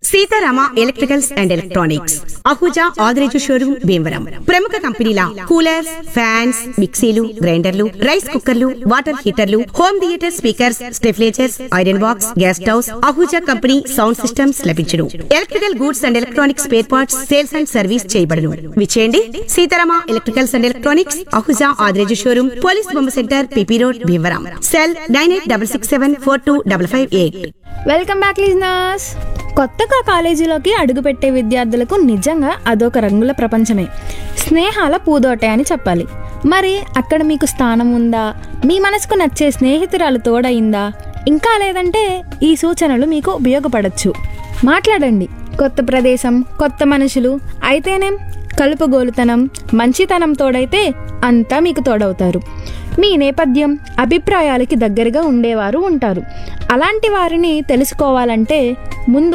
Sitarama electricals and electronics Ahuja Adireju showroom Bhimavaram ప్రముఖ కంపెనీల coolers fans మిక్సీలు గ్రైండర్లు రైస్ కుక్కర్లు వాటర్ హీటర్లు home theater speakers stabilisers iron box gas stoves Ahuja company sound systems లభించును electrical goods and electronics spare parts sales and service చేయబడును విచేయండి Seetharama electricals and electronics Ahuja Adireju showroom police బొమ్మ centre PP road Bhimavaram cell nine eight double six seven four two double five eight welcome back listeners కొత్తగా కాలేజీలోకి అడుగుపెట్టే విద్యార్థులకు నిజంగా అదొక రంగుల ప్రపంచమే స్నేహాల పూదోటే అని చెప్పాలి మరి అక్కడ మీకు స్థానం ఉందా మీ మనసుకు నచ్చే స్నేహితురాలు తోడయిందా ఇంకా లేదంటే ఈ సూచనలు మీకు ఉపయోగపడచ్చు మాట్లాడండి కొత్త ప్రదేశం కొత్త మనుషులు అయితేనేం కలుపుగోలుతనం మంచితనం తోడైతే అంతా మీకు తోడవుతారు మీ నేపథ్యం అభిప్రాయాలకి దగ్గరగా ఉండేవారు ఉంటారు అలాంటి వారిని తెలుసుకోవాలంటే ముందు